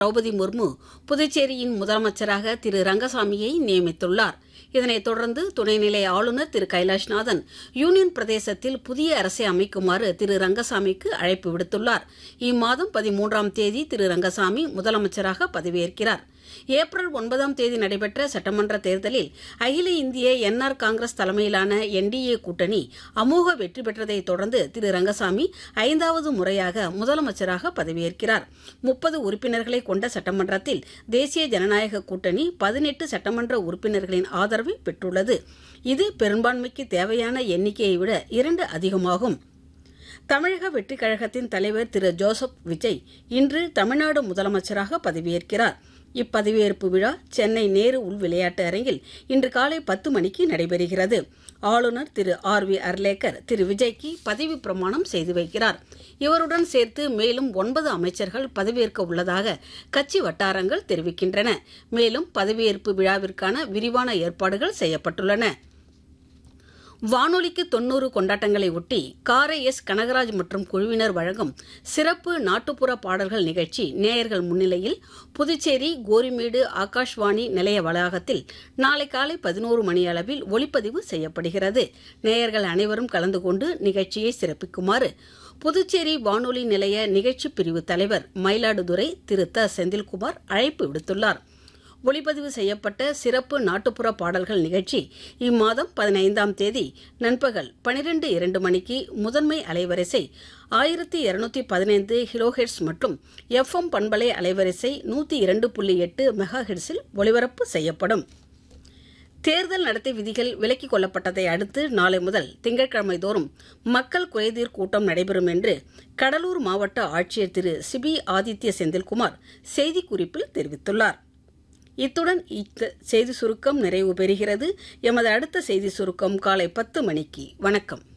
திரௌபதி முர்மு புதுச்சேரியின் முதலமைச்சராக திரு ரங்கசாமியை நியமித்துள்ளார் இதனைத் தொடர்ந்து துணைநிலை ஆளுநர் திரு கைலாஷ்நாதன் யூனியன் பிரதேசத்தில் புதிய அரசை அமைக்குமாறு திரு ரங்கசாமிக்கு அழைப்பு விடுத்துள்ளார் இம்மாதம் பதிமூன்றாம் தேதி திரு ரங்கசாமி முதலமைச்சராக பதவியேற்கிறார் ஏப்ரல் ஒன்பதாம் தேதி நடைபெற்ற சட்டமன்ற தேர்தலில் அகில இந்திய என்ஆர் காங்கிரஸ் தலைமையிலான என்டிஏ கூட்டணி அமோக வெற்றி பெற்றதைத் தொடர்ந்து திரு ரங்கசாமி ஐந்தாவது முறையாக முதலமைச்சராக பதவியேற்கிறார் முப்பது உறுப்பினர்களை கொண்ட சட்டமன்றத்தில் தேசிய ஜனநாயக கூட்டணி பதினெட்டு சட்டமன்ற உறுப்பினர்களின் ஆதரவை பெற்றுள்ளது இது பெரும்பான்மைக்கு தேவையான எண்ணிக்கையை விட இரண்டு அதிகமாகும் தமிழக வெற்றிக் கழகத்தின் தலைவர் திரு ஜோசப் விஜய் இன்று தமிழ்நாடு முதலமைச்சராக பதவியேற்கிறார் இப்பதவியேற்பு விழா சென்னை நேரு உள் விளையாட்டு அரங்கில் இன்று காலை பத்து மணிக்கு நடைபெறுகிறது ஆளுநர் திரு ஆர் வி அர்லேக்கர் திரு விஜய்க்கு பதவி பிரமாணம் செய்து வைக்கிறார் இவருடன் சேர்த்து மேலும் ஒன்பது அமைச்சர்கள் பதவியேற்க உள்ளதாக கட்சி வட்டாரங்கள் தெரிவிக்கின்றன மேலும் பதவியேற்பு விழாவிற்கான விரிவான ஏற்பாடுகள் செய்யப்பட்டுள்ளன வானொலிக்கு தொன்னூறு கொண்டாட்டங்களை ஒட்டி காரை எஸ் கனகராஜ் மற்றும் குழுவினர் வழங்கும் சிறப்பு நாட்டுப்புற பாடல்கள் நிகழ்ச்சி நேயர்கள் முன்னிலையில் புதுச்சேரி கோரிமேடு ஆகாஷ்வாணி நிலைய வளாகத்தில் நாளை காலை பதினோரு மணி அளவில் ஒளிப்பதிவு செய்யப்படுகிறது நேயர்கள் அனைவரும் கலந்து கொண்டு நிகழ்ச்சியை சிறப்பிக்குமாறு புதுச்சேரி வானொலி நிலைய நிகழ்ச்சி பிரிவு தலைவர் மயிலாடுதுறை திரு த செந்தில்குமார் அழைப்பு விடுத்துள்ளார் ஒளிப்பதிவு செய்யப்பட்ட சிறப்பு நாட்டுப்புற பாடல்கள் நிகழ்ச்சி இம்மாதம் பதினைந்தாம் தேதி நண்பகல் பனிரெண்டு இரண்டு மணிக்கு முதன்மை அலைவரிசை ஆயிரத்தி இருநூத்தி பதினைந்து கிலோஹெட்ஸ் மற்றும் எஃப்எம் பண்பலை அலைவரிசை நூற்றி இரண்டு புள்ளி எட்டு மெகா ஹெட்ஸில் ஒளிபரப்பு செய்யப்படும் தேர்தல் நடத்தை விதிகள் விலக்கிக் கொள்ளப்பட்டதை அடுத்து நாளை முதல் திங்கட்கிழமை தோறும் மக்கள் குறைதீர் கூட்டம் நடைபெறும் என்று கடலூர் மாவட்ட ஆட்சியர் திரு சிபி ஆதித்ய செந்தில்குமார் செய்திக்குறிப்பில் தெரிவித்துள்ளார் இத்துடன் இந்த செய்தி சுருக்கம் நிறைவு பெறுகிறது எமது அடுத்த செய்தி சுருக்கம் காலை பத்து மணிக்கு வணக்கம்